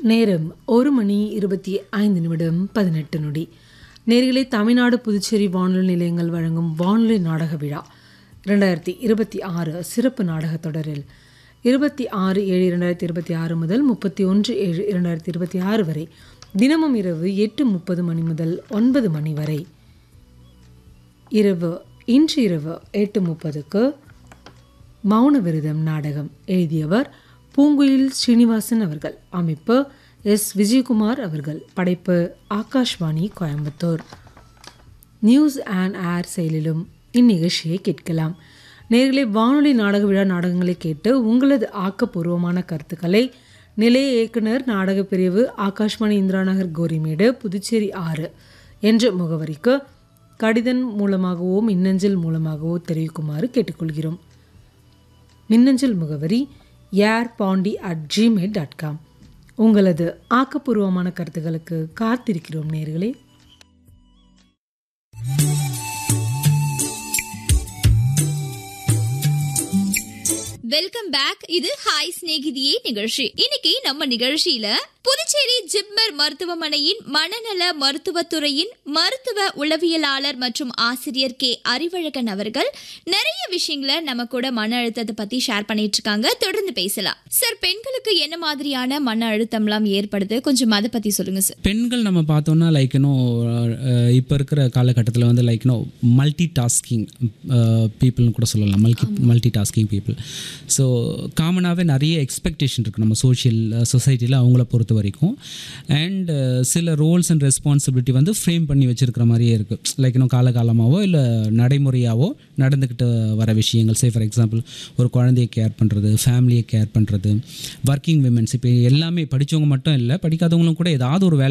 நேரம் ஒரு மணி இருபத்தி ஐந்து நிமிடம் பதினெட்டு நொடி நேர்களை தமிழ்நாடு புதுச்சேரி வானொலி நிலையங்கள் வழங்கும் வானொலி நாடக விழா இரண்டாயிரத்தி இருபத்தி ஆறு சிறப்பு நாடகத் தொடரில் இருபத்தி ஆறு ஏழு இரண்டாயிரத்தி இருபத்தி ஆறு முதல் முப்பத்தி ஒன்று ஏழு இரண்டாயிரத்தி இருபத்தி ஆறு வரை தினமும் இரவு எட்டு முப்பது மணி முதல் ஒன்பது மணி வரை இரவு இன்று இரவு எட்டு முப்பதுக்கு மௌன விரதம் நாடகம் எழுதியவர் பூங்குயில் ஸ்ரீனிவாசன் அவர்கள் அமைப்பு எஸ் விஜயகுமார் அவர்கள் படைப்பு Akashvani Coimbatore news and AIR செயலிலும் இந்நிகழ்ச்சியை கேட்கலாம் நேர்களே வானொலி நாடக விழா நாடகங்களை கேட்டு உங்களது ஆக்கப்பூர்வமான கருத்துக்களை நிலைய இயக்குனர் நாடகப் பிரிவு ஆகாஷ்வாணி இந்திராநகர் கோரிமேடு புதுச்சேரி ஆறு என்ற முகவரிக்கு கடிதம் மூலமாகவோ மின்னஞ்சல் மூலமாகவோ தெரிவிக்குமாறு கேட்டுக்கொள்கிறோம் மின்னஞ்சல் முகவரி air Pandi at Gmail dot com உங்களது ஆக்கப்பூர்வமான கருத்துக்களுக்கு காத்திருக்கிறோம் நேர்களே வெல்கம் பேக் இது ஹாய் சிநேகிதியே நிகழ்ச்சி இன்னைக்கு நம்ம நிகழ்ச்சியில புதுச்சேரி ஜிப்மர் மருத்துவமனையின் மனநல மருத்துவத்துறையின் மருத்துவ உளவியலாளர் மற்றும் ஆசிரியர் கே அறிவழகன் அவர்கள் நிறைய விஷயங்களை நம்ம கூட மன அழுத்தத்தை பத்தி ஷேர் பண்ணிட்டு இருக்காங்க தொடர்ந்து பேசலாம் சார் பெண்களுக்கு என்ன மாதிரியான மன அழுத்தம்லாம் ஏற்படுது கொஞ்சம் அதை பத்தி சொல்லுங்க சார் பெண்கள் நம்ம பார்த்தோம்னா லைக் இன்னும் இப்போ இருக்கிற காலகட்டத்தில் வந்து லைக் இன்னும் மல்டி டாஸ்கிங் பீப்புள்னு கூட சொல்லலாம் multi multi tasking people so காமனாகவே நிறைய எக்ஸ்பெக்டேஷன் இருக்குது நம்ம சோஷியல் சொசைட்டியில் அவங்கள பொறுத்த வரைக்கும் அண்ட் சில ரோல்ஸ் அண்ட் ரெஸ்பான்சிபிலிட்டி வந்து ஃப்ரேம் பண்ணி வச்சுருக்கிற மாதிரியே இருக்குது லைக் இன்னும் காலகாலமாகவோ இல்லை நடைமுறையாவோ நடந்துக்கிட்டு வர விஷயங்கள் சே ஃபார் எக்ஸாம்பிள் ஒரு குழந்தைய கேர் பண்ணுறது ஃபேமிலியை கேர் பண்ணுறது ஒர்க்கிங் விமென்ஸ் இப்போ எல்லாமே படித்தவங்க மட்டும் இல்லை படிக்காதவங்களும் கூட ஏதாவது ஒரு வேலை